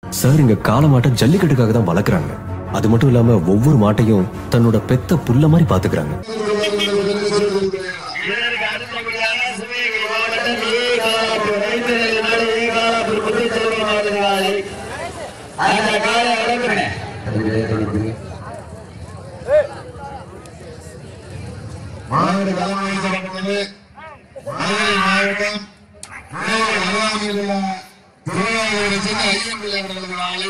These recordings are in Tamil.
சார் இங்க காளை மாட்டை ஜல்லிக்கட்டுக்காக தான் வளர்க்குறாங்க அது மட்டும் இல்லாம ஒவ்வொரு மாட்டையும் தன்னோட பெத்த புள்ள மாதிரி பாத்துக்கிறாங்க இதற்கு அடுத்தபடியாக சிவகங்கை மாவட்டம் ஏகாலாபுரம் ரைத்தர்கள் நாடு ஏகாலாபுரம் முத்துச்செல்வம் அவரது காலை அந்த காலை அடங்குறேன் மாவட்ட தலைமை சொல்லப்படுவது மதுரை மாவட்டம் மேல் அருகாமையில் உள்ள திருவாரூரை சேர்ந்த ஐயன் பிள்ளை அவர்களது ஆலை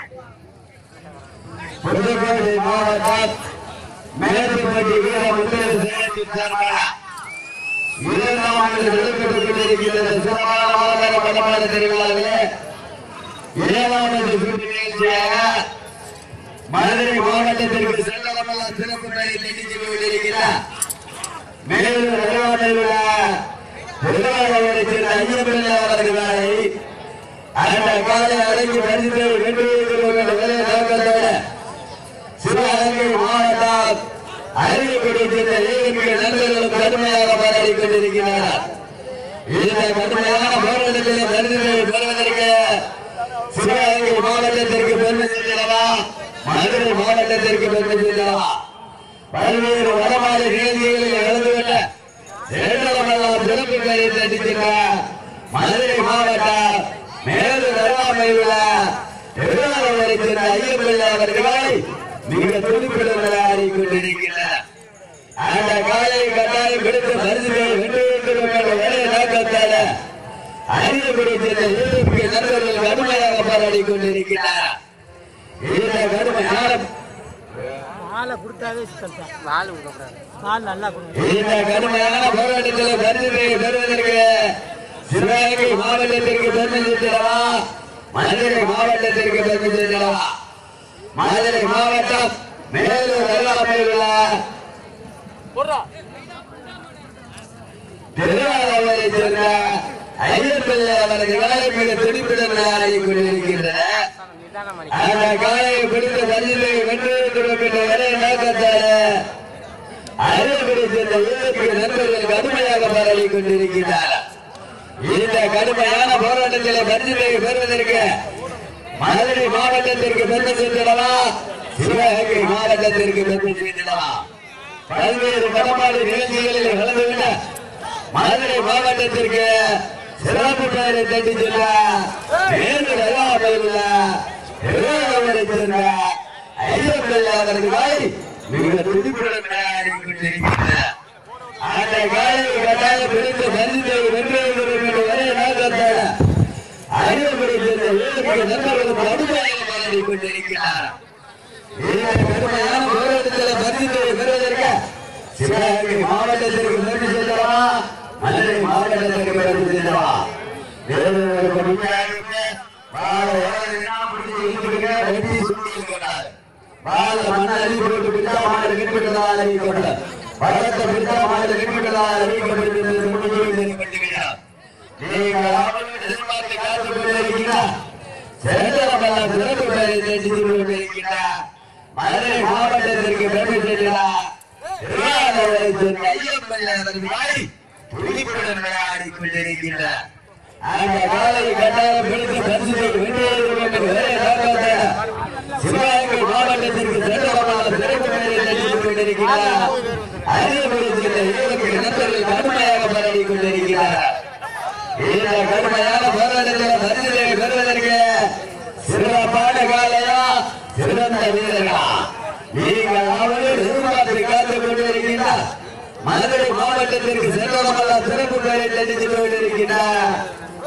புதுக்கோட்டை மாவட்டம் மேட்டுப்பட்டி வீர முன்னேறு சேலத்தின் சார்பாக இரண்டாம் ஆண்டு நடைபெற்றுக் கொண்டிருக்கின்ற சிறப்பான மாவட்ட பலமான திருவிழாவிலே ஏழாவது சுற்று நிகழ்ச்சியாக மதுரை மாவட்டத்திற்கு செல்லமல்ல சிறப்பு பெயரை தெரிவித்துக் கொண்டிருக்கிறார் மேலும் நிறுவனத்தில் உள்ள திருவாரூரை சேர்ந்த ஐயப்பிள்ளை அவரது காலை அந்த காலை அடங்கி பரிசு வென்று வேலை நோக்கத்தோடு சிவகங்கை மாவட்டம் அறிவிக்கூடிய சேர்ந்த ஏழுமிக நண்பர்களும் கடுமையாக போராடி கொண்டிருக்கிறார் இந்த கடுமையான போராட்டத்தில் பரிசுகளை பெறுவதற்கு சிவகங்கை மாவட்டத்திற்கு பெருமை சேர்க்கிறவா மதுரை மாவட்டத்திற்கு பெருமை சேர்க்கிறவா பல்வேறு வடமாறு நிகழ்ச்சிகளில் கலந்துகொண்ட இரண்டமெல்லாம் சிறப்பு பெயரை தட்டிச்சிருக்க மதுரை மாவட்டம் மேலும் அருகாமையில் உள்ள திருவாரூரை சேர்ந்த ஐயப்பிள்ளை அவர்களை மிக துடிப்புடன் விளையாடி கொண்டிருக்கிறார் அந்த காலையை கட்டாயம் பிடித்து பரிசுகளை வென்று வேண்டும் என்ற ஒரே நோக்கத்தால அறிவுரை சேர்ந்த ஏழுமிக நண்பர்கள் கடுமையாக போராடி கொண்டிருக்கிறார் இந்த கடுமையான மாலை கொடுத்தாவே சிக்கல் தான் மாலை கொடுக்கக்கூடாது மால் நல்லா கொடுங்க இந்த கடுமையான போராட்டத்தில் பரிசுகளை பெறுவதற்கு சிவகங்கை மாவட்டத்திற்கு பெருமை சேர்த்திடவா மதுரை மாவட்டத்திற்கு பெருமை சேர்த்திடவா மதுரை மாவட்டம் மேலூர் அருகாமையில் உள்ள திருவாரூரை சேர்ந்த ஐயப்பிள்ளை அவரது காலை மிக துடிப்புடன் விளையாடி கொண்டிருக்கின்றன நிதானம் பண்ணி அந்த காலையை பிடித்த பரிசிலை வென்று கொடுக்கின்ற ஒரே நோக்கத்தால அறிவுரை சேர்ந்த ஏழுக்கு நண்பர்கள் கடுமையாக போராடி கொண்டிருக்கிறார் இந்த கடுமையான போராட்டத்தில் பரிசிலை பெறுவதற்கு மதுரை மாவட்டத்திற்கு பெருமை சேர்த்திடவா சிவகங்கை மாவட்டத்திற்கு பெருமை சேர்த்திடவா பல்வேறு படமாடு நிகழ்ச்சிகளில் கலந்து கொண்ட மதுரை மாவட்டத்திற்கு சிறப்பு பெயரை தட்டி செல்ல வேறு அருகாமையில் உள்ள திருவாரூரை சேர்ந்த ஐயப்பிள்ளை அவரது காலை மிக துடிப்புடன் விளையாடி கொண்டிருக்கிறார் அந்த காலை கட்டாயம் பிடித்து பரிசை வென்று வேண்டும் என்ற ஒரே நோக்கத்தோட அறிவுரை சேர்ந்த ஏழுக்கு நண்பர்களும் கடுமையாக போராடி கொண்டிருக்கிறார் இந்த கடுமையான போராட்டத்தில் பரிசுத்தை பெறுவதற்கு சிவகங்கை மாவட்டத்திற்கு பெருமை சேர்ந்தவா மதுரை மாவட்டத்திற்கு பெருமை சேர்ந்தவா வேறு ஒரு கடுமையாக வாழை எவ்வளவு பிடிச்சி இழுத்துடுங்க வெட்டி சுட்டி இருக்கிறார் வாழை மண்ணை அள்ளி போட்டு பிடித்தா மாடு கெட்டுவிட்டதாக அறிவிக்கப்பட்டார் பழத்தை பிடித்தா மாடு கெட்டுவிட்டதாக அறிவிக்கப்பட்டிருக்கிறது முன்னிலையில் தெரிவிக்கப்பட்டிருக்கிறார் நீங்கள் அவர்களோடு எதிர்பார்த்து காத்துக் கொண்டிருக்கிறார் சென்றவர்களெல்லாம் சிறப்பு பெயரை தேடி கொண்டிருக்கிறார் மதுரை மாவட்டத்திற்கு பெருமை சேர்க்கிறார் திருவாரூரை சேர்ந்த ஐயப்பன் அவர்கள் வாய் துடிப்புடன் விளையாடி கொண்டிருக்கிறார் அந்த காலை கட்டாயம் பிடித்து பரிசுத்தை வென்று வேண்டும் ஒரே நோக்கத்தை சிவகங்கை மாவட்டத்திற்கு சென்றவர்களால் சிறப்பு பெயரை தேடி கொண்டிருக்கிறார் அறிவுரை சேர்ந்த ஏழுக்கு நண்பர்கள் கடுமையாக போராடி கொண்டிருக்கிறார் இந்த கடுமையான போராட்டத்தில் பரிசுகளை பெறுவதற்கு சிறப்பான காலையா சிறந்த வீரர்களா நீங்கள் அவர்கள் எதிர்பார்த்து காத்துக் கொண்டிருக்கிறார் மதுரை மாவட்டத்திற்கு செல்வமல்ல சிறப்பு பெயரை தட்டித்து கொண்டிருக்கிறார்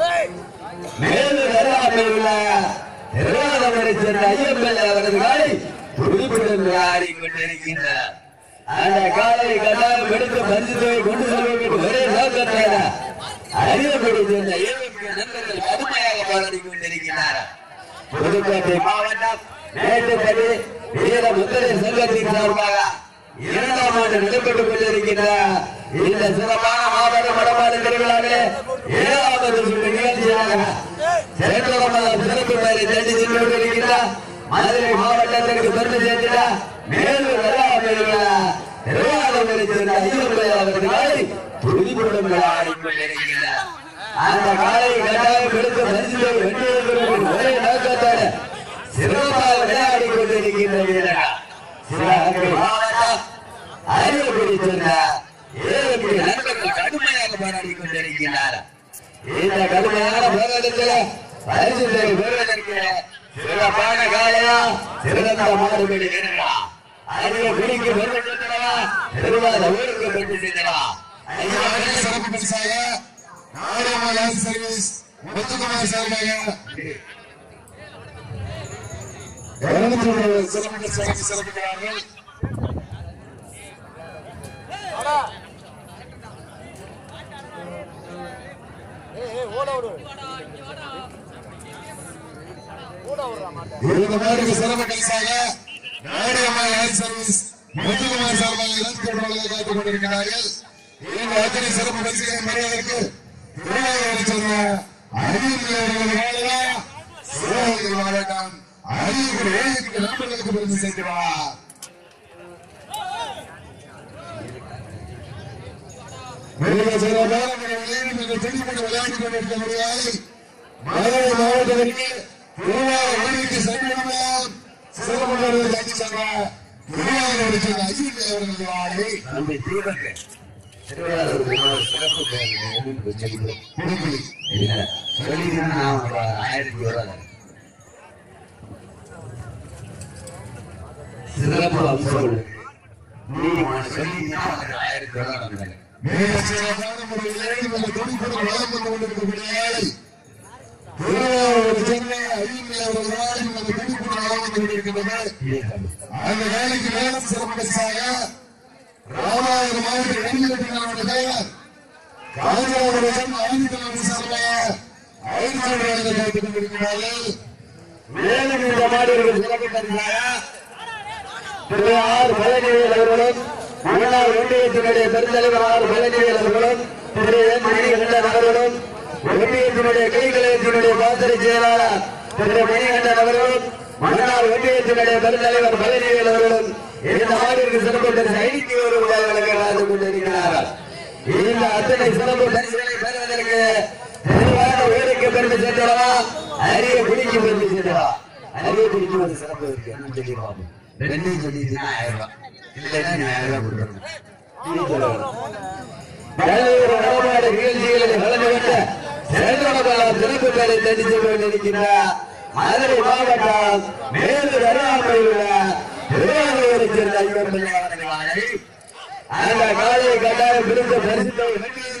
மேலும் அருகாமையில் உள்ள திருவாரூரை சேர்ந்த ஐயப்பிள்ளை அவரது காலை துடிப்புடன் விளையாடி கொண்டிருக்கின்றார் அந்த காலை கட்டாயம் எடுத்து பரிசுத்தை கொண்டு செல்ல வேண்டும் ஒரே நோக்கத்தோட அறிவுரை சேர்ந்த ஏழுமிக்க நண்பர்கள் கடுமையாக போராடி கொண்டிருக்கிறார் புதுக்கோட்டை மாவட்டம் மேட்டுப்படி வீர முத்திரை சங்கத்தின் சார்பாக இரண்டாம் ஆண்டு நடைபெற்றுக் கொண்டிருக்கின்ற இந்த சிறப்பான மாவட்ட மடமாடு திருவிழாவிலே ஏழாவது சுற்று நிகழ்ச்சியாக சிறப்பு சிறப்பு பெயரை தேடி சென்று கொண்டிருக்கிறார் மதுரை மாவட்டத்திற்கு பெருமை சேர்த்திட மேலும் திருவாரூரை சேர்ந்த ஐயப்பை அவர்களை துடிப்புடன் விளையாடி கொண்டிருக்கிறார் அந்த காலை கட்டாயம் கொடுத்து பரிசுகளை வென்றிருக்கிறவர்கள் ஒரே நோக்கத்தோடு சிறப்பாக விளையாடி கொண்டிருக்கின்ற வீரர்கள் சிவகங்கை மாவட்டம் அரியக்குடி சொன்ன ஏழு நண்பர்கள் கடுமையாக போராடி கொண்டிருக்கிறார் இந்த கடுமையான போராட்டத்தில் பரிசுகளை பெறுவதற்கு சிறப்பான காலையா சிறந்த மாறுபடி வீரர்களா அரிய குடிக்கு பெருமை சேர்த்தனவா திருவாத ஊருக்கு பெற்று சேர்த்தனவா ஐயாவுக்கு சிறப்பு பரிசாக நாடாமல் அரசு சர்வீஸ் முத்துக்குமார் சார்பாக இருநூத்தி ஒன்பது சிறப்பு பரிசாக சிறப்பிக்கிறார்கள் இந்த மாதிரி சிறப்பு பரிசாக நாடாமல் அரசு சர்வீஸ் முத்துக்குமார் சார்பாக இருநூத்தி ஒன்பது காத்துக் கொண்டிருக்கிறார்கள் இந்த அத்தனை சிறப்பு பரிசுகளை பெறுவதற்கு திருவாரூரை சொன்ன அறிவியல் சிவகங்கை மாவட்டம் அரியக்குடி ஏழுக்கு நண்பர்களுக்கு பெருமை சேர்க்கிறார் வெளியே சில நேரம் நீங்கள் துணிப்பட்டு விளையாடிக் கொண்டிருக்க முடியாது மதுரை மாவட்டத்திற்கு திருவாரூர் ஊருக்கு சென்றவர்களெல்லாம் சிறப்பு பெறுவதை காட்டி சென்ற திருவாரூரை சொன்ன அஜித் அவர்கள் வாழை தம்பி தீபக் திருவாரூர் மாவட்ட சிறப்பு பேருந்து செல்லும் கொடுக்கலை இல்ல சொல்லிங்கன்னா நான் ஒரு ஆயிரத்தி ரூபாய் சிறப்பு அம்சம் நீ சொல்லிங்கன்னா ஒரு ஆயிரத்தி ரூபாய் வந்தாங்க மிக சிறப்பான முறையில் இந்த துணிப்பட்டு வளர்ந்து கொண்டிருக்கக்கூடிய திருவாரூர் சென்னை ஐந்து அவர்களால் இந்த துணிப்பட்டு வளர்ந்து கொண்டிருக்கின்றது அந்த வேலைக்கு மேலும் சிறப்பு பரிசாக ராமாயண மாவட்ட இளைஞர்களுடைய பெயர் காஞ்சிபுரம் ஆதித்தலைவர் சார்பாக ஐந்து வழங்க கேட்டுக் கொண்டிருக்கிறார்கள் மேலும் இந்த மாடுகள் சிறப்பு பரிசாக திரு ஆர் பழனிவேல் அவர்களும் முன்னாள் ஒன்றியத்தினுடைய பெருந்தலைவர் ஆர் பழனிவேல் அவர்களும் திரு என் மணிகண்டன் அவர்களும் ஒன்றியத்தினுடைய கைகலயத்தினுடைய பாசறை செயலாளர் திரு மணிகண்டன் அவர்களும் முன்னாள் ஒன்றியத்தினுடைய பெருந்தலைவர் பழனிவேல் அவர்களும் இந்த மாடிற்கு சிறப்பு பரிசு ஐநூத்தி ஒரு ரூபாய் வழங்க காத்து கொண்டிருக்கிறார்கள் இந்த அத்தனை சிறப்பு பரிசுகளை பெறுவதற்கு தெளிவான உயிருக்கு பெருமை சேர்த்தவா அரிய குடிக்கு பெருமை சேர்த்தவா அரிய குடிக்கு ஒரு சிறப்பு இருக்கு என்ன சொல்லிடுவாங்க ரெண்டையும் சொல்லிட்டீங்கன்னா ஆயிரம் ரூபாய் இல்லைன்னா நீ ஆயிரம் ரூபாய் கொடுக்கணும் நீ சொல்லணும். பல்வேறு நடமாடு நிகழ்ச்சிகளில் கலந்து கொண்டு சிறந்தவர்களால் சிறப்பு பெயரை தெரிந்து கொண்டிருக்கின்ற மதுரை மாவட்டம் மேலூர் அருகாமையில் உள்ள திருவாரூரை சேர்ந்த ஐவர் பிள்ளையாளர்களை அந்த காலையை கட்டாயம் பிடித்த பரிசுத்தை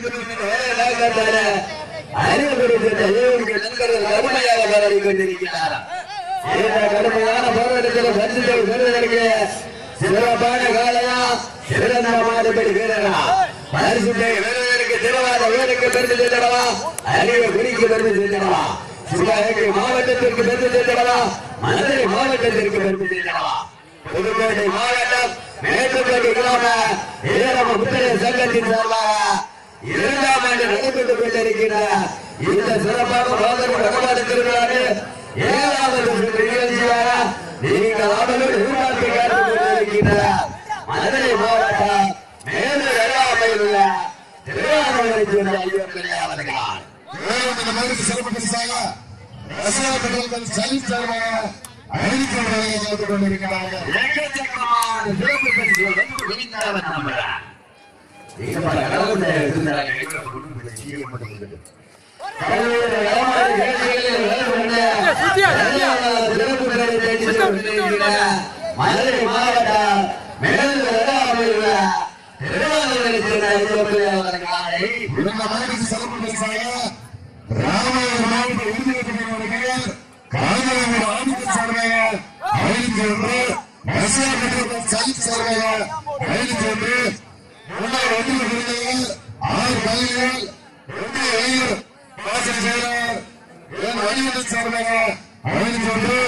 அறிவுரை சேர்ந்த ஏழுக்கு நண்பர்கள் கடுமையாக போராடி கொண்டிருக்கிறார் இந்த கடுமையான போராட்டத்தில் பரிசுத்தை பெறுவதற்கு சிறப்பான காலையா சிறந்த மாடுபடி வீரரா பரிசுத்தை பெறுவதற்கு திருவாத வீருக்கு பெருமை சேர்த்தடவா அறிவு குடிக்கு பெருமை சேர்த்தடவா சிவகங்கை மாவட்டத்திற்கு பெருமை சேர்த்தடவா மதுரை மாவட்டத்திற்கு பெருமை சேர்த்தடவா புதுக்கோட்டை மாவட்டம் மேட்டுக்கோட்டை கிராம ஈரம முத்திரை சங்கத்தின் சார்பாக இரண்டாம் ஆண்டு நடைபெற்றுக் கொண்டிருக்கின்ற இந்த சிறப்பான சோதனை வடமாடு திருவிழாவில் ஏழாவது சுற்று நிகழ்ச்சியாக நீங்கள் அவர்கள் எதிர்பார்த்து காத்துக் கொண்டிருக்கின்ற மதுரை மாவட்டம் மேலூர் அருகாமையில் உள்ள திருவாரூரை சேர்ந்த ஐயர் பிள்ளையாளர்கள் மேலும் இந்த மாதிரி சிறப்பு பரிசாக ரசிகா பெற்றோர்கள் சலீம் சார்பாக ஐந்து வழங்க காத்துக் கொண்டிருக்கிறார்கள் எக்கச்சக்கமான சிறப்பு பரிசுகள் வந்து குவிந்தவன் நம்புறான். இது பல கடவுளை இருந்தாங்க, எங்களை குடும்பத்தில் செய்யப்பட்டிருக்கிறது. பல்வேறு வளமான நிகழ்ச்சிகளில் கலந்து கொண்டு எல்லா சிறப்பு பெயரை தேடி கொண்டிருக்கிற மதுரை மாவட்டம் மேலூர் அருகாமையில் உள்ள திருவாரூரை சேர்ந்த ஐயப்பன் அவர்களை இந்த மாதிரி சிறப்பு பரிசாக ராமாயண மாவட்ட இறுதியத்தினுடைய பெயர் காஞ்சிபுரம் ஆதிக்க சார்பாக ஐந்து ஒன்று ரசிகா பெற்றோர்கள் சலீம் சார்பாக ஐந்து ஒன்று முன்னாள் ஒன்றிய விருதுகள் ஆறு பள்ளிகள் ஒன்றிய இளைஞர் பாசன செயலாளர் என் வணிகத்தின் சார்பாக ஐந்து ஒன்று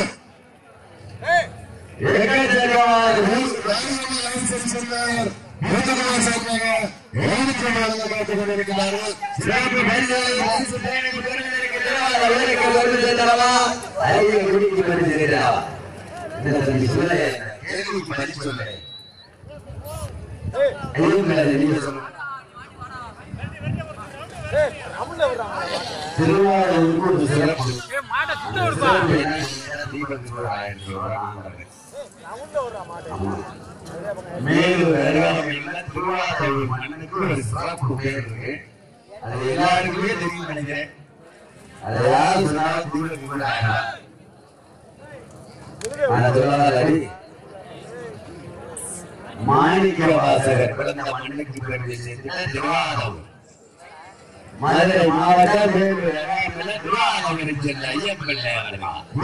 எக்கச்சக்கமான ராஜ்யசபா லைசன்ஸ் சென்றார் மூத்தகுமார் சார்பாக எழுநூற்றி ஒன்று வழங்க காத்துக் கொண்டிருக்கிறார்கள் சிறப்பு பரிசுகளை பரிசு தேடி பெறுவதற்கு திருவாரூர் ஊருக்கு பெருமை சேர்த்தடவா அறிவு குடிக்கு பெருமை சேர்த்தடவா இந்த தம்பி சொல்ல கேள்விக்கு பதில் சொல்லு ஐயோ மேல நீங்க சொல்லுங்க திருவாரூருக்கு ஒரு சிறப்பு ஏ மாட்டை சுத்த விடுப்பா சிறப்பு என்ன? தீப திருவிழா என்று வழங்குகிறது. மேலும் அருகாமையில் திருவாரூர் மண்ணுக்கு ஒரு சிறப்பு பேர் இருக்கு அது எல்லாருக்குமே தெரியும் நினைக்கிறேன் அதை யார் சொன்னாலும் தீப திருவிழா ஆனா திருவாரூர் மாணிக்க வாசகர் பிறந்த மண்ணுக்கு பிறகு சேர்த்து திருவாரூர் மதுரை மாவட்டம் வேலூர் அருகாமையில் திருவாரூர் சென்ற ஐயப்பன் பிள்ளையார்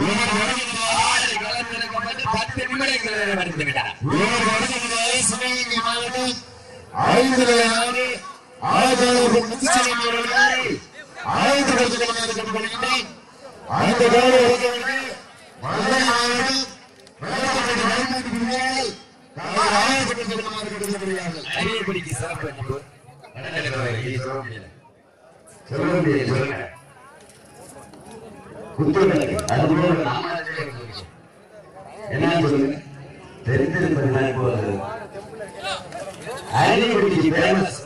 ஆறு கலந்திருக்கப்பட்டு பத்து நிமிடங்களில் வந்து விட்டார் இவர் வருகிறது சிவகங்கை மாவட்டம் ஆயுதலையாறு ஆயுதம் முத்துச்சலம் அவர்களை ஆயுதப்படுத்திக் கொண்டிருக்கப்படுகின்றார் அந்த கால வருகிறது மதுரை மாவட்டம் வேளாண்மை வழிபாட்டு பிரிவால் ஆயுதப்படுத்திக் கொண்டிருக்கப்படுகிறார்கள் அரியப்படிக்கு சிறப்பு என்பது வடகிழக்கு சொல்ல முடியல சொல்ல முடியல சொல்லுங்க குத்துவிளக்கு அது போல நாமளே இருக்கு. என்ன சொல்லுங்க தெரிந்திருப்பது இப்போ அது. அரியப்படிக்கு ஃபேமஸ்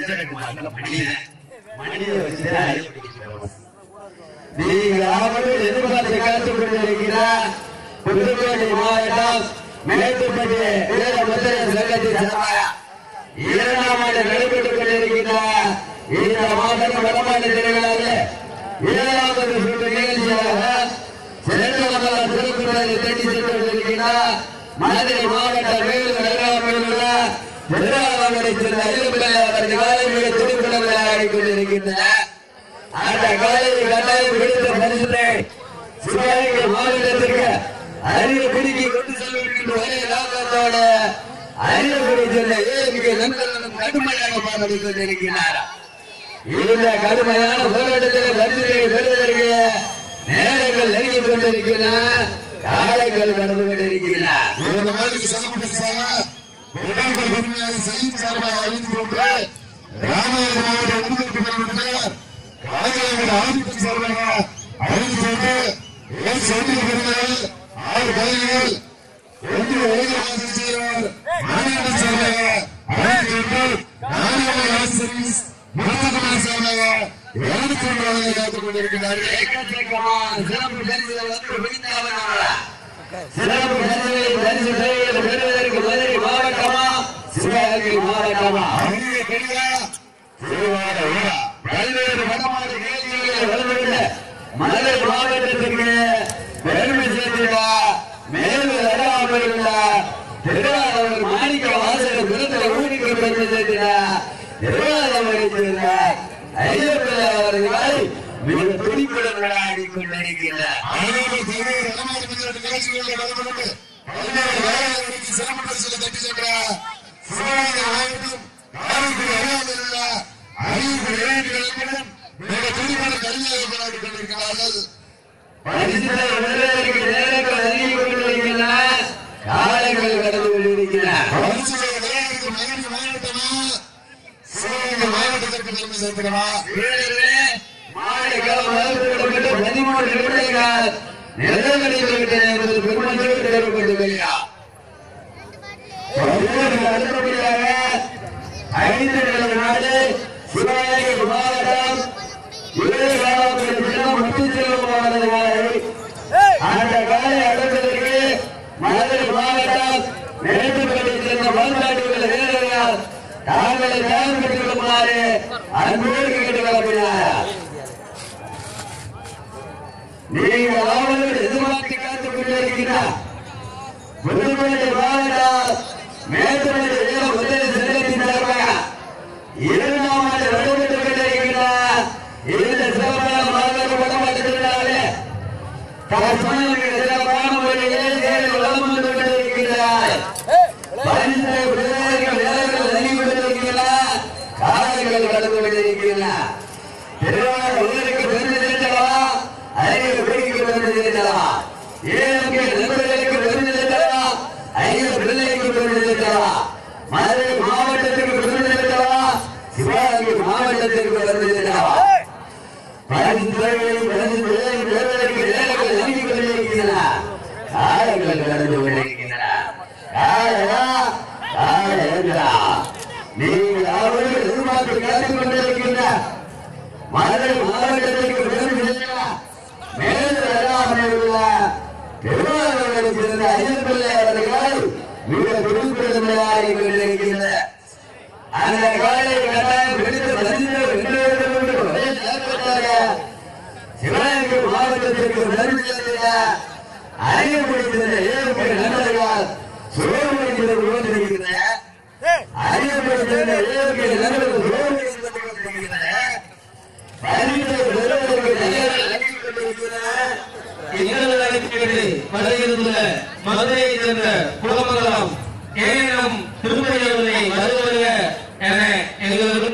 மனித மனித வச்சு அரியப்படிக்கு ஃபேமஸ் நீங்கள் யாவரும் எதிர்பார்த்து காத்துக் கொண்டிருக்கிறார் புதுக்கோட்டை மாவட்டம் மேட்டுப்பட்டி வீர முத்திரை சங்கத்தின் சார்பாக இரண்டாம் ஆண்டு நடைபெற்றுக் கொண்டிருக்கிறார் இந்த மாவட்ட வடமாநில திருவிழாவில் ஏழாவது சுற்று நிகழ்ச்சியாக சென்னையில் திருக்குறளை தேடி சென்று கொண்டிருக்கிறார் மதுரை மாவட்ட வேலூர் அருகாமையில் உள்ள திருவாரூரை சேர்ந்த ஐயப்பிள்ளை அவரது காலை மிக திருக்குறள் விளையாடி கொண்டிருக்கின்றனர் அந்த காலையை கட்டாயம் பிடித்த பரிசுத்தை சிவகங்கை மாவட்டத்திற்கு அரிய பிடிக்கி கொண்டு செல்ல வேண்டும் ஒரே நோக்கத்தோட அரிய பிடி சென்ற ஏஎம்கே நண்பர்களும் கடுமையாக பாராட்டி கொண்டிருக்கிறார் இந்த கடுமையான போராட்டத்தில் பரிசுத்தை பெறுவதற்கு நேரங்கள் நெருங்கிக் கொண்டிருக்கின்றன காலங்கள் கடந்து கொண்டிருக்கின்றன இந்த மாதிரி சிறப்பு பரிசாக வேளாண்மை பெருமையாக செய்யும் சார்பாக அறிந்து கொண்டு ராமநாதபுரம் மாவட்ட உறுப்பினருக்கு பெறப்பட்ட காஞ்சிபுரம் ஆதிக்க சார்பாக அறிந்து கொண்டு ஏழு சென்று பெறுகிறார் ஆறு பதவிகள் ஒன்று ஓய்வு செய்கிறார் மாநில சார்பாக அறிந்து கொண்டு நான்காவது சர்வீஸ் முருககுமார் சார்பாக இருநூத்தி ஒன்றாவது காத்துக் கொண்டிருக்கிறார்கள் எக்கச்சக்கமான சிறப்பு பரிசுகள் வந்து குவிந்தவனாக சிறப்பு பரிசுகளை பரிசு பெறுவது பெறுவதற்கு மதுரை மாவட்டமா சிவகங்கை மாவட்டமா அரிய பெரியா திருவாரூர் விழா. பல்வேறு வடமாநில நிகழ்ச்சிகளில் வளர்ந்துள்ள மதுரை மாவட்டத்திற்கு பெருமை சேர்த்துள்ள மேலும் அருகாமையில் உள்ள திருவாரூர் மாணிக்க வாசகர் விருதுல ஊருக்கு பெருமை சேர்த்துள்ள திருவாரூரை சேர்ந்த ஐயப்பிள்ளை அவர்களை மிக துடிப்புடன் விளையாடி கொண்டிருக்கிறார் அதோடு பல்வேறு வடமாநில பஞ்சாயத்து நிகழ்ச்சிகளில் கலந்து கொண்டு பல்வேறு வேலைகளுக்கு சிறப்பு பரிசுகளை தட்டி சென்ற சிவகங்கை மாவட்டம் காரைக்குடி அருகாமையில் உள்ள அரியக்குடி இளைஞர்களுடன் மிக துடிப்பான கருவியாக போராடி கொண்டிருக்கிறார்கள் பரிசுத்தை பெறுவதற்கு நேரங்கள் நெருங்கிக் கொண்டிருக்கின்றன காலங்கள் கடந்து கொண்டிருக்கின்றன பரிசுகளை விளையாடுக்கு மகிழ்ச்சி மாவட்டமா சிவகங்கை மாவட்டத்திற்கு பெருமை சேர்க்கிறவா வீரர்களே, மாலைக்காலம் வளர்க்கப்பட்ட பதிமூன்று நிமிடங்கள் நிறைவடைந்துவிட்டன என்பது பெருமளவில் தெரிவிக்கப்படுகிறார். பல்வேறு அடுத்தபடியாக ஐந்து நிலை நாடு சிவகங்கை மாவட்டம் வீரகாலத்தில் தினம் முத்துச்செல்வம் அவரது காலை அந்த காலை அடைவதற்கு மதுரை மாவட்டம் மேட்டுப்பட்டி சேர்ந்த மறுநாட்டுகள் வீரர்கள் தாங்களை தயார் பெற்றுக் கொள்ளுமாறு அன்போடு கேட்டுக்கொள்ளப்படுகிறார் நீங்கள் ஆவலோடு எதிர்பார்த்து காத்துக் கொண்டிருக்கிறார் புதுக்கோட்டை மாவட்டம் மேட்டுப்பட்டி வீர முதலி செல்லத்தின் சார்பாக இரண்டாம் ஆண்டு நடைபெற்றுக் கொண்டிருக்கிறார் இந்த சிவகால மாநகர வடமாட்டத்தினாலே தற்சமயம் சிறப்பான முறையில் ஏழு வளம் வந்து கொண்டிருக்கிறார் பரிசை விடுவதற்கு வீரர்கள் நெருங்கி கொண்டிருக்கிறார் காலங்கள் கடந்து கொண்டிருக்கிறார் திருவாரூருக்கு பெருமை சேர்த்தவா அறிவு பிடிக்கு பெருமை சேர்த்தவா ஏழுக்கு நண்பர்களுக்கு பெருமை சேர்த்தவா ஐந்து பிள்ளைக்கு பெருமை சேர்த்தவா மதுரை மாவட்டத்திற்கு பெருமை சேர்த்தவா சிவகங்கை மாவட்டத்திற்கு பெருமை சேர்த்தவா பரிசு தேவையை பரிசு தேவையை பெறுவதற்கு நேரங்கள் நெருங்கி கொண்டிருக்கின்றன காலங்கள் கடந்து கொண்டிருக்கின்றன காலையா காலையா நீங்கள் அவர்கள் எதிர்பார்த்து காத்துக் கொண்டிருக்கின்ற மதுரை மாவட்டத்திற்கு பெரும் மேலும் அருகாமையுள்ள திருவாரூரை சேர்ந்த ஐயப்பிள்ளை அவர்கள் மிக குறிப்பிடத்தக்கதாக கொண்டிருக்கின்ற அந்த காலை கட்டாயம் பிடித்து பதிந்து வென்று வேண்டும் ஒரே நேரத்திற்காக சிவகங்கை மாவட்டத்திற்கு நடுவில் அறியப்படுகின்ற ஏழு நண்பர்கள் சுழற்சி கொண்டிருக்கின்ற அறியப்படுகின்ற ஏழு நண்பர்கள் சுழற்சி கொண்டிருக்கின்ற பரிசை பெறுவதற்கு தயாராகிக் கொண்டிருக்கிற எங்கள் அழைப்பிற்கு வருகின்ற மதுரையை சேர்ந்த குலமங்கலம் ஏனம் திருப்பதிகளை வருவருக என எங்களுக்கு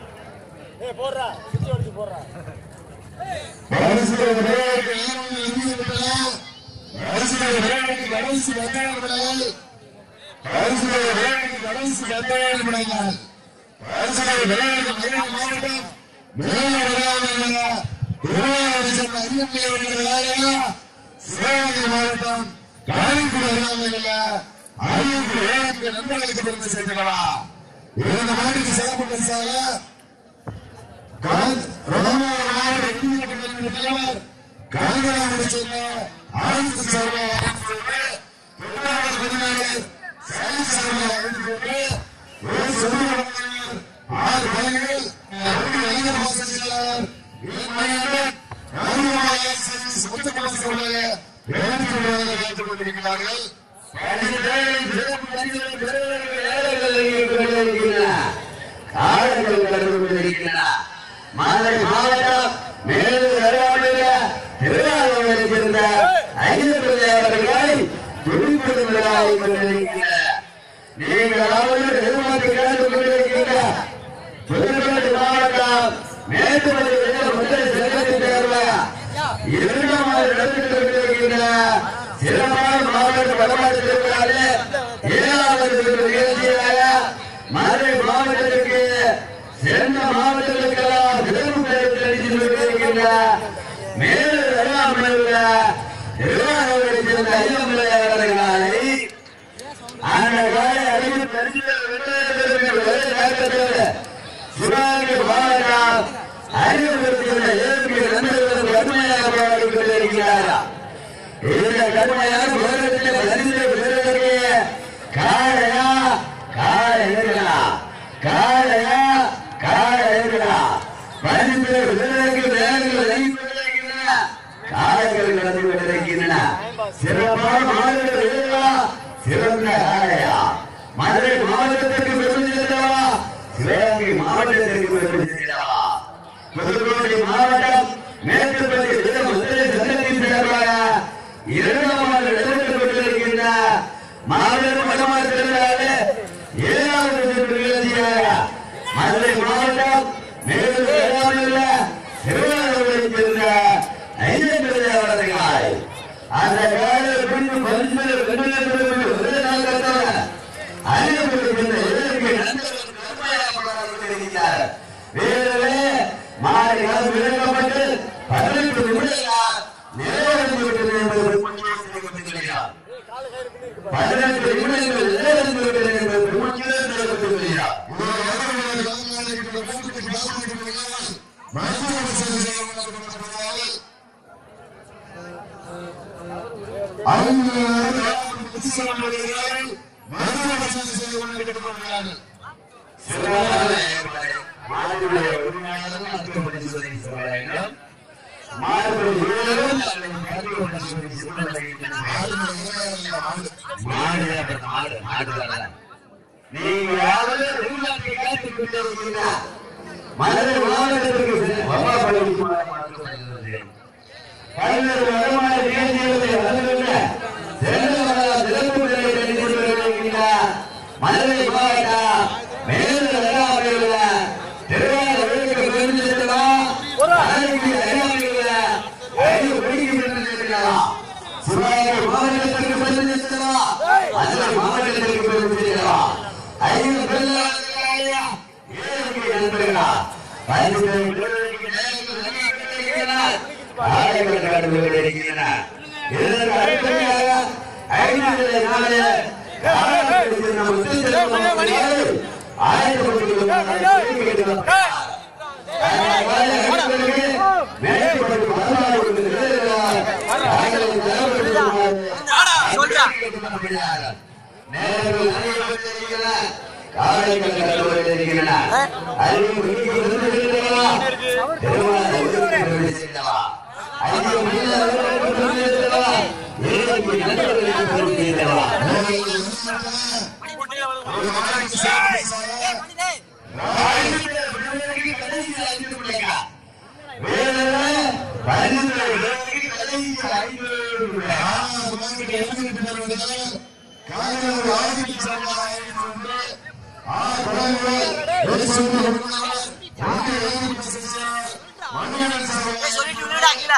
பரிசுகளை விளையாட்டு ஈரோடு இந்திய விட்டதால் பரிசுகளை விளையாட்டு கடைசி வெங்காயம் விளையால் பரிசுகளை விளையாட்டு கடைசி வெங்காயம் விளையால் பரிசுகளை விளையாட்டு மதுரை மாவட்டம் மேல விளையாடுகிறார் திருவாரூரை சேர்ந்த ஐயப்பை அவர்கள் சிவகங்கை மாவட்டம் காரைக்குடி விளையாடுகிறார் ஐயப்பை விளையாட்டு நண்பர்களுக்கு பெருமை சேர்க்கலாம் இந்த மாட்டுக்கு சிறப்பு பரிசாக காலங்கள் கடந்து கொண்டிருக்கின்றன மதுரை மாவட்டம் மேலும் அருகாமையில திருவாரூரை சேர்ந்த ஐயப்பிள்ளை அவர்களை துடிப்பது விழாவை கொண்டிருக்கின்றன நீங்கள் அவர்கள் எதிர்பார்த்து கிடந்து கொண்டிருக்கின்ற புதுக்கோட்டை மாவட்டம் மேட்டுப்பள்ளி முதல் செல்வத்தின் தேர்வாக இரண்டாவது இடத்தில் கொண்டிருக்கின்ற சிறப்பான மாவட்ட வடமாட்டு திருவிழாவில் ஏழாவது நிகழ்ச்சியாக மதுரை மாவட்டத்திற்கு சேர்ந்த மாவட்டங்களுக்கெல்லாம் சிறப்பு பெயர்கள் அளித்து கொண்டிருக்கின்ற மேலும் அருகாமையுள்ள திருவாரூரை சேர்ந்த ஐயம்பிள்ளை அவர்களை அந்த காலை அடித்து பரிசுகள் வென்றெடுத்திருக்கிற ஒரே நோக்கத்தோடு சிவகங்கை மாவட்டம் அறிவுறுத்தியுள்ள ஏற்பு நண்பர்களுக்கு கடுமையாக போராடிக் கொண்டிருக்கிறாரா இந்த கடுமையான போராட்டத்தில் பரிசுகளை பெறுவதற்கு காளையா காளை இருக்கலாம் காளையா காளை இருக்கலாம் பரிசுகளை பெறுவதற்கு வேகங்கள் இறங்கிக் கொண்டிருக்கின்றன காளைகள் நடந்து கொண்டிருக்கின்றன சிறப்பான மாநில வீரர்களா சிறந்த காளையா மதுரை மாவட்டத்திற்கு பெருமை சேர்ந்தவா சிவகங்கை மாவட்டத்திற்கு பெருமை சேர்ந்தவா புதுக்கோட்டை மாவட்டம் மேற்குப்பள்ளி முதலில் சங்கத்தின் சார்பாக இரண்டாவது இடத்தில் கொண்டிருக்கின்ற மாபெரும் வடமாறு திருவிழாவில் ஏழாவது நிகழ்ச்சியாக மதுரை மாவட்டம் மேலும் ஏழாவது திருவாரூரைச் சேர்ந்த ஐயப்பிள்ளை அவர்கள் அந்த காலையில் பிடித்து பரிசுகள் கொண்டு ஒரே நாள் கட்டாக ஐயப்பிள்ளை சேர்ந்த இளைஞர்கள் நண்பர்கள் கடுமையாக போராடி கொண்டிருக்கிறார் வேறவே மாறி காலம் விளக்கப்பட்டு பதினெட்டு நிமிடங்கள் நிறைவடைந்து விட்டது என்பது பெருமையாக பதினெட்டு நிமிடங்கள் நிறைவடைந்து விட்டது என்பது பெருமையாக தெரிவித்துக் கொள்கிறார் சிறப்பான ஏற்பாடு. மாடுடைய உரிமையாளரும் அத்துப்படி சொல்லி சொல்ல வேண்டும். மாடுடைய வீரரும் தன்னை கட்டுப்படி சொல்லி சொல்ல வேண்டும். மாடு அப்ப மாடு மாடுதான் நீங்களாவது உள்நாட்டை காத்துக் கொண்டிருக்கிறீர்களா மதுரை மாவட்டத்திற்கு சென்று பவா பள்ளி பல்வேறு வருமான நிகழ்ச்சிகளை வந்துள்ள சிறந்த சிறப்பு நிலையை அளித்து வருகின்றார் மதுரை மாவட்டம் மேலும் அருகாமையுள்ள திருவாரூருக்கு பெருந்து செல்லலாம் அருகில் அருகாமையுள்ள ஐந்து கோடிக்கு பெருந்து செல்லலாம் சிவகங்கை மாவட்டத்திற்கு பெருந்து செல்லலாம் மதுரை மாவட்டத்திற்கு பெருந்து செல்லலாம் ஐந்து பெருந்தா ஏழு நண்பர்களா பரிசுகளை பெறுவதற்கு நேரங்கள் இருக்கிறார் காலைகள் கடந்து கொண்டிருக்கின்றன இதற்கு அடுத்தபடியாக ஐந்தாவது நாளில் காலைகளுக்கு நாம் உத்தரவு ஆயிரத்தி சொல்லிட்டு விடுடா கீழே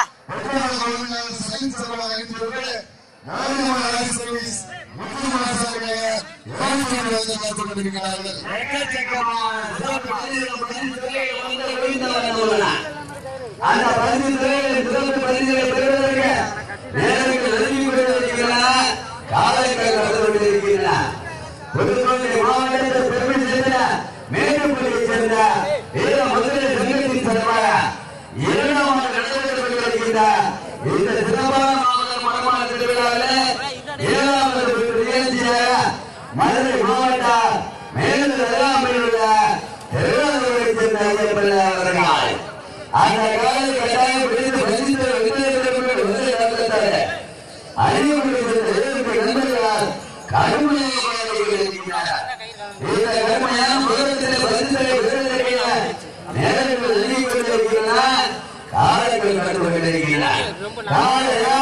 அந்த பதினஞ்சு சிறப்பு பதினஞ்சு பெறுவதற்கு நேரங்கள் நெருங்கி கொண்டிருக்கின்றன காலங்கள் நடந்து கொண்டிருக்கின்றன புதுக்கோட்டை மாவட்டத்தில் பெருமை சேர்ந்த மேட்டுப்பள்ளியை சேர்ந்த வீர மதுரை சங்கத்தின் சார்பாக இரண்டாம் ஆண்டு நடைபெற்றுக் கொண்டிருக்கின்ற இந்த சிறப்பான மாவட்ட மடமான திருவிழாவில் ஏழாவது நிகழ்ச்சியாக மதுரை மாவட்ட மேலும் அருகாமையில் உள்ள திருவாரூரை சேர்ந்த ஐயப்பள்ள அவர்கள் அந்த காலை கட்டாயம் பிடித்து பசித்து விருதுகளை வந்து நடந்தாரு அறிவுறுத்தல் எதிர்ப்பு நண்பர்களால் கடுமையாக போராடிக்கொண்டிருக்கிறார். இந்த கடுமையான முதலத்திலே பரிசுகளை பெறுவதற்கான நேரங்கள் நெருங்கிக் கொண்டிருக்கின்றன. காலங்கள் கடந்து கொண்டிருக்கின்றன. காலையா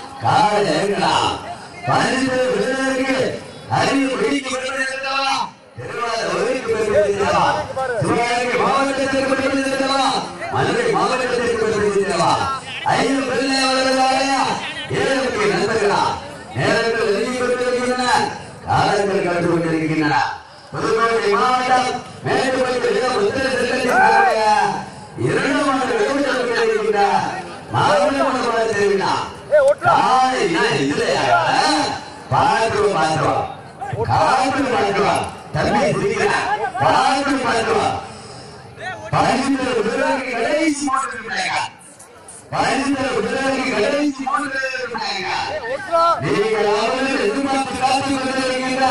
காலையா பரிசு பெறுவதற்கு அறிவு பிடித்துக் கொண்டிருக்கிறவா திருவாரூர் ஒதுக்கி பெறுவதற்கா சிவகங்கை மாவட்டத்திற்கு பெறுவதற்கா மதுரை மாவட்டத்திற்கு பெறுவதற்கா ஐந்து பிள்ளை அவர்களாயா ஏழுக்கு நண்பர்களா நேரங்கள் நெருங்கி கொண்டிருக்கின்றன காலங்கள் கடந்து கொண்டிருக்கின்றன புதுக்கோட்டை மாவட்டம் மேட்டுப்பள்ளி உத்தர செல்வத்திற்காக இரண்டு ஆண்டு விடுதலை கொண்டிருக்கின்ற மாவட்ட மண்டல தெரிவினா காலை இதுலையா பார்க்கிறோம் பார்க்கிறோம் காற்று பார்க்கிறோம் தம்பி சிரிக்கிறேன் காற்று பார்க்கிறோம் பதினெட்டு விடுதலைக்கு கடைசி மூன்று பிள்ளைகள் பதினெட்டு விடுதலைக்கு கடைசி மூன்று பிள்ளைகள் நீங்கள் அவர்கள் எதிர்பார்த்து காத்து கொண்டிருக்கின்ற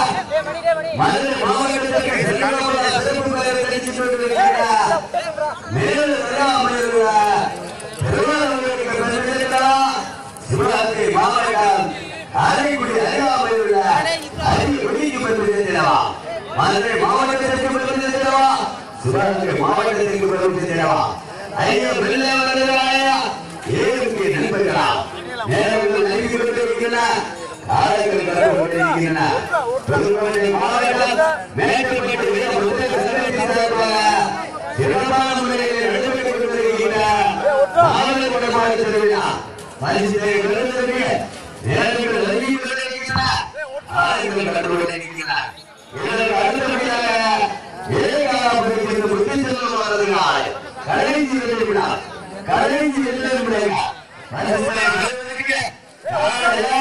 மதுரை மாவட்டத்திற்கு செல்வமுள்ள சிறப்பு பெயர் கிடைத்துக் கொண்டிருக்கின்ற மேலும் அருகாமையுள்ள திருவாரூருக்கு பெருமிதா சிவகாசி மாவட்டம் அரைக்குடி அருகாமையுள்ள அரிக்குடிக்கு பெருமிதா மதுரை மாவட்டத்திற்கு பெருமிதா சிவகாசி மாவட்டத்திற்கு பெருமிதா ஐயா பிள்ளை வருகிறாயா ஏழுக்கு நண்பர்களா நேரங்கள் நெருங்கி கொண்டிருக்கின்றன காலைகள் கடந்து கொண்டிருக்கின்றன புதுக்கோட்டை மாவட்டம் மேட்டுப்பட்டு வீர முத்தக சங்கத்தின் சார்பாக சிறப்பான முறையில் நடைபெற்றுக் கொண்டிருக்கின்ற மாவட்ட குடமான திருவிழா பரிசுகளை பெறுவதற்கு நேரங்கள் நெருங்கி கொண்டிருக்கின்றன காலைகள் கடந்து கொண்டிருக்கின்றன இதற்கு அடுத்தபடியாக ஏகாபுரத்திற்கு முத்தி செல்லும் வருகிறார் கடைசி விழா கடைசி விழா பரிசுகளை பெறுவதற்கு காலையா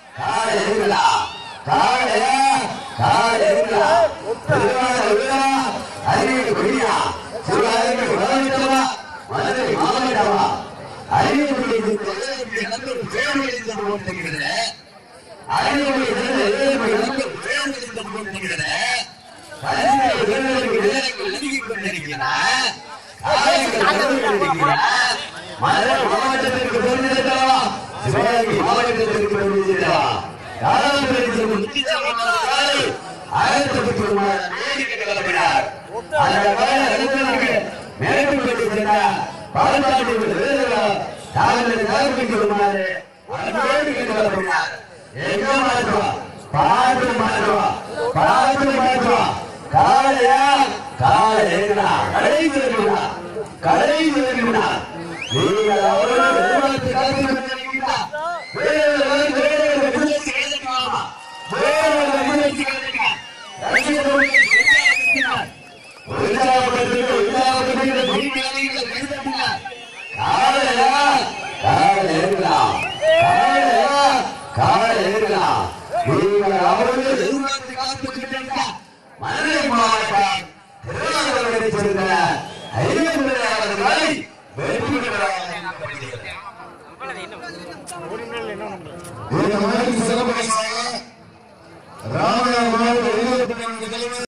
காலையா காலையா காலையா திருவாரூரா அறிவு கொடியா சிவகாசி மாவட்டமா மதுரை மாவட்டமா அறிவு கொண்டிருக்கிறது அறிவு கொண்டிருக்கிறது மதுரை மாவட்டத்திற்கு பெருமிதா சிவகங்கை மாவட்டத்திற்கு பெருமிதா காலாபுரத்திற்கு முக்கியமான ஆயிரத்தி கிளம்பினார் அந்த கால அலுவலருக்கு மேற்கொண்டு சென்ற பாதுகாப்பு வீரர்கள் தாங்கள் தயாரித்து வருமாறு அன்போடு கிளம்பினார் எங்க மாற்றுவோம் பாட்டு மாற்றுவோம் பாட்டு மாற்றுவோம் காலையா காலையா கடைசி வருகிறா கடைசி வருகிறா நீங்கள் அவரோடு எதிர்பார்த்து காத்து கொண்டிருக்கிறீர்களா வேறு வேறு முயற்சி எடுக்கலாம் வேறு முயற்சி எடுக்கலாம் உற்சாகப்படுத்துங்க உற்சாகப்படுத்துங்க தீவிரவாதிகளை கைதட்டுங்க காலையா காலை இருக்கலாம் காலையா காலை இருக்கலாம் நீங்கள் அவர்கள் எதிர்பார்த்து காத்துக்கிட்டீங்க மதுரை மாவட்டம் திருவாரூரை சேர்ந்த ஐயப்பனாளர்களை வெற்றி பெற்றதாக அறிவிக்கப்படுகிறது. இந்த மாதிரி சிறப்பு ராமநாத மாவட்ட இளைஞர் தலைவர்